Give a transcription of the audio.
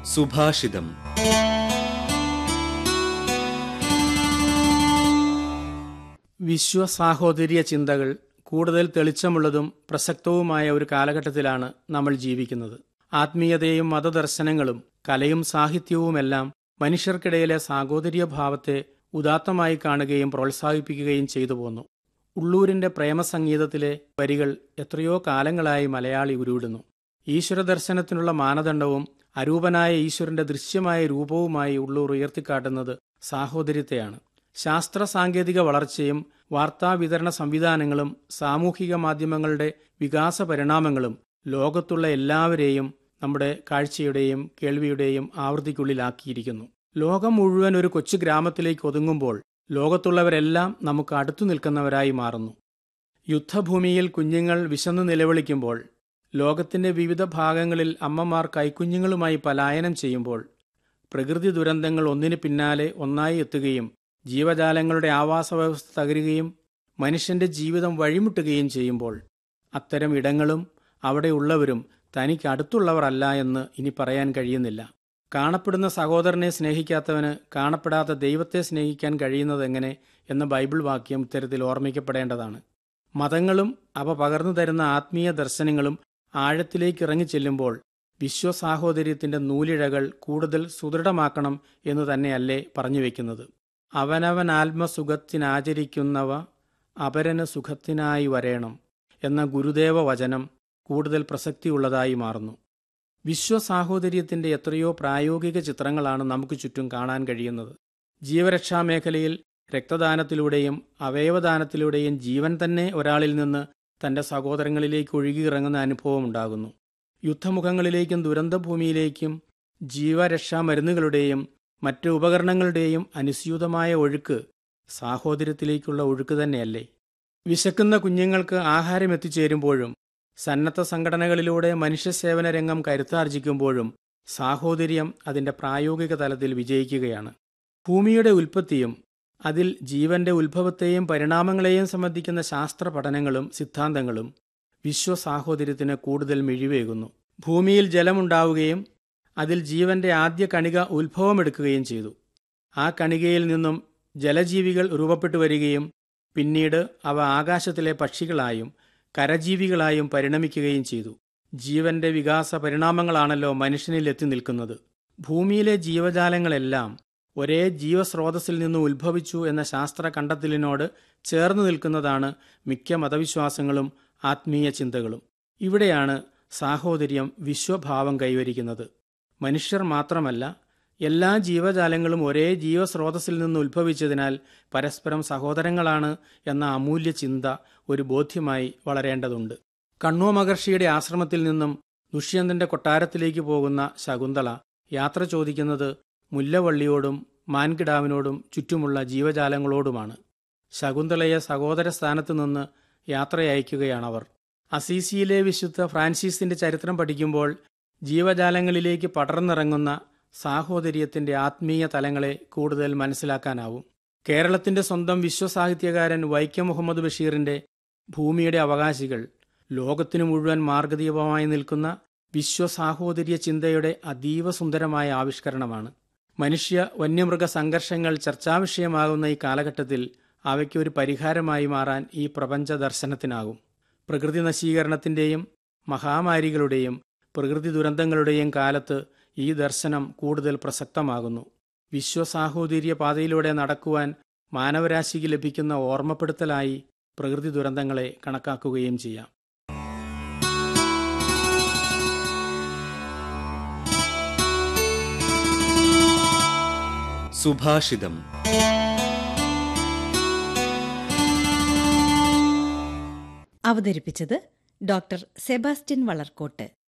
സുഭാഷിതം വിശ്വസാഹോദര്യ ചിന്തകൾ കൂടുതൽ തെളിച്ചമുള്ളതും പ്രസക്തവുമായ ഒരു കാലഘട്ടത്തിലാണ് നമ്മൾ ജീവിക്കുന്നത് ആത്മീയതയും മതദർശനങ്ങളും കലയും സാഹിത്യവുമെല്ലാം മനുഷ്യർക്കിടയിലെ സാഹോദര്യഭാവത്തെ ഉദാത്തമായി കാണുകയും പ്രോത്സാഹിപ്പിക്കുകയും ചെയ്തു പോന്നു ഉള്ളൂരിന്റെ പ്രേമസംഗീതത്തിലെ വരികൾ എത്രയോ കാലങ്ങളായി മലയാളി ഉരുവിടുന്നു ഈശ്വരദർശനത്തിനുള്ള മാനദണ്ഡവും അരൂപനായ ഈശ്വരന്റെ ദൃശ്യമായ രൂപവുമായി ഉള്ളൂർ ഉയർത്തിക്കാട്ടുന്നത് സാഹോദര്യത്തെയാണ് ശാസ്ത്ര സാങ്കേതിക വളർച്ചയും വാർത്താവിതരണ സംവിധാനങ്ങളും സാമൂഹിക മാധ്യമങ്ങളുടെ വികാസ പരിണാമങ്ങളും ലോകത്തുള്ള എല്ലാവരെയും നമ്മുടെ കാഴ്ചയുടെയും കേൾവിയുടെയും ആവൃത്തിക്കുള്ളിലാക്കിയിരിക്കുന്നു ലോകം മുഴുവൻ ഒരു കൊച്ചു ഗ്രാമത്തിലേക്ക് ഒതുങ്ങുമ്പോൾ ലോകത്തുള്ളവരെല്ലാം നമുക്ക് അടുത്തു നിൽക്കുന്നവരായി മാറുന്നു യുദ്ധഭൂമിയിൽ കുഞ്ഞുങ്ങൾ വിശന്നു നിലവിളിക്കുമ്പോൾ ലോകത്തിന്റെ വിവിധ ഭാഗങ്ങളിൽ അമ്മമാർ കൈക്കുഞ്ഞുങ്ങളുമായി പലായനം ചെയ്യുമ്പോൾ പ്രകൃതി ദുരന്തങ്ങൾ ഒന്നിനു പിന്നാലെ ഒന്നായി എത്തുകയും ജീവജാലങ്ങളുടെ ആവാസവ്യവസ്ഥ തകരുകയും മനുഷ്യന്റെ ജീവിതം വഴിമുട്ടുകയും ചെയ്യുമ്പോൾ അത്തരം ഇടങ്ങളും അവിടെയുള്ളവരും തനിക്ക് അടുത്തുള്ളവരല്ല എന്ന് ഇനി പറയാൻ കഴിയുന്നില്ല കാണപ്പെടുന്ന സഹോദരനെ സ്നേഹിക്കാത്തവന് കാണപ്പെടാത്ത ദൈവത്തെ സ്നേഹിക്കാൻ കഴിയുന്നതെങ്ങനെ എന്ന ബൈബിൾ വാക്യം ഇത്തരത്തിൽ ഓർമ്മിക്കപ്പെടേണ്ടതാണ് മതങ്ങളും അവ പകർന്നു തരുന്ന ആത്മീയ ദർശനങ്ങളും ആഴത്തിലേക്ക് ഇറങ്ങിച്ചെല്ലുമ്പോൾ വിശ്വസാഹോദര്യത്തിന്റെ നൂലിഴകൾ കൂടുതൽ സുദൃഢമാക്കണം എന്ന് തന്നെയല്ലേ പറഞ്ഞു വയ്ക്കുന്നത് അവനവൻ ആത്മസുഖത്തിനാചരിക്കുന്നവ അപരന് സുഖത്തിനായി വരേണം എന്ന ഗുരുദേവ വചനം കൂടുതൽ പ്രസക്തിയുള്ളതായി മാറുന്നു വിശ്വസാഹോദര്യത്തിന്റെ എത്രയോ പ്രായോഗിക ചിത്രങ്ങളാണ് നമുക്ക് ചുറ്റും കാണാൻ കഴിയുന്നത് ജീവരക്ഷാ മേഖലയിൽ രക്തദാനത്തിലൂടെയും അവയവദാനത്തിലൂടെയും ജീവൻ തന്നെ ഒരാളിൽ നിന്ന് തന്റെ സഹോദരങ്ങളിലേക്ക് ഒഴുകിയിറങ്ങുന്ന അനുഭവം ഉണ്ടാകുന്നു യുദ്ധമുഖങ്ങളിലേക്കും ദുരന്തഭൂമിയിലേക്കും ജീവരക്ഷാ മരുന്നുകളുടെയും മറ്റ് ഉപകരണങ്ങളുടെയും അനുസ്യൂതമായ ഒഴുക്ക് സാഹോദര്യത്തിലേക്കുള്ള ഒഴുക്ക് തന്നെയല്ലേ വിശക്കുന്ന കുഞ്ഞുങ്ങൾക്ക് ആഹാരം എത്തിച്ചേരുമ്പോഴും സന്നദ്ധ സംഘടനകളിലൂടെ മനുഷ്യസേവന രംഗം കരുത്താർജിക്കുമ്പോഴും സാഹോദര്യം അതിന്റെ പ്രായോഗിക തലത്തിൽ വിജയിക്കുകയാണ് ഭൂമിയുടെ ഉൽപ്പത്തിയും അതിൽ ജീവന്റെ ഉത്ഭവത്തെയും പരിണാമങ്ങളെയും സംബന്ധിക്കുന്ന ശാസ്ത്ര പഠനങ്ങളും സിദ്ധാന്തങ്ങളും വിശ്വസാഹോദര്യത്തിന് കൂടുതൽ മിഴിവേകുന്നു ഭൂമിയിൽ ജലമുണ്ടാവുകയും അതിൽ ജീവന്റെ ആദ്യ കണിക ഉത്ഭവമെടുക്കുകയും ചെയ്തു ആ കണികയിൽ നിന്നും ജലജീവികൾ രൂപപ്പെട്ടു വരികയും പിന്നീട് അവ ആകാശത്തിലെ പക്ഷികളായും കരജീവികളായും പരിണമിക്കുകയും ചെയ്തു ജീവന്റെ വികാസ പരിണാമങ്ങളാണല്ലോ മനുഷ്യനിൽ എത്തി നിൽക്കുന്നത് ഭൂമിയിലെ ജീവജാലങ്ങളെല്ലാം ഒരേ ജീവസ്രോതസ്സിൽ നിന്ന് ഉത്ഭവിച്ചു എന്ന ശാസ്ത്ര കണ്ടെത്തലിനോട് ചേർന്ന് നിൽക്കുന്നതാണ് മിക്ക മതവിശ്വാസങ്ങളും ആത്മീയ ചിന്തകളും ഇവിടെയാണ് സാഹോദര്യം വിശ്വഭാവം കൈവരിക്കുന്നത് മനുഷ്യർ മാത്രമല്ല എല്ലാ ജീവജാലങ്ങളും ഒരേ ജീവസ്രോതസ്സിൽ നിന്ന് ഉത്ഭവിച്ചതിനാൽ പരസ്പരം സഹോദരങ്ങളാണ് എന്ന അമൂല്യ ചിന്ത ഒരു ബോധ്യമായി വളരേണ്ടതുണ്ട് കണ്വ മഹർഷിയുടെ ആശ്രമത്തിൽ നിന്നും ദുഷ്യന്തന്റെ കൊട്ടാരത്തിലേക്ക് പോകുന്ന ശകുന്തള യാത്ര ചോദിക്കുന്നത് മുല്ലവള്ളിയോടും മാൻകിടാവിനോടും ചുറ്റുമുള്ള ജീവജാലങ്ങളോടുമാണ് ശകുന്തളയെ സഹോദര സ്ഥാനത്ത് നിന്ന് യാത്രയയക്കുകയാണവർ അസീസിയിലെ വിശുദ്ധ ഫ്രാൻസിസിന്റെ ചരിത്രം പഠിക്കുമ്പോൾ ജീവജാലങ്ങളിലേക്ക് പടർന്നിറങ്ങുന്ന സാഹോദര്യത്തിന്റെ ആത്മീയ തലങ്ങളെ കൂടുതൽ മനസ്സിലാക്കാനാവും കേരളത്തിന്റെ സ്വന്തം വിശ്വസാഹിത്യകാരൻ വൈക്കം മുഹമ്മദ് ബഷീറിന്റെ ഭൂമിയുടെ അവകാശികൾ ലോകത്തിനു മുഴുവൻ മാർഗദീപമായി നിൽക്കുന്ന വിശ്വസാഹോദര്യ ചിന്തയുടെ അതീവ സുന്ദരമായ ആവിഷ്കരണമാണ് മനുഷ്യ വന്യമൃഗ സംഘർഷങ്ങൾ ചർച്ചാവിഷയമാകുന്ന ഈ കാലഘട്ടത്തിൽ അവയ്ക്ക് ഒരു പരിഹാരമായി മാറാൻ ഈ പ്രപഞ്ച ദർശനത്തിനാകും പ്രകൃതി നശീകരണത്തിന്റെയും മഹാമാരികളുടെയും പ്രകൃതി ദുരന്തങ്ങളുടെയും കാലത്ത് ഈ ദർശനം കൂടുതൽ പ്രസക്തമാകുന്നു വിശ്വസാഹോദര്യ പാതയിലൂടെ നടക്കുവാൻ മാനവരാശിക്ക് ലഭിക്കുന്ന ഓർമ്മപ്പെടുത്തലായി പ്രകൃതി ദുരന്തങ്ങളെ കണക്കാക്കുകയും ചെയ്യാം സുഭാഷിതം അവതരിപ്പിച്ചത് ഡോക്ടർ സെബാസ്റ്റ്യൻ വളർക്കോട്ട്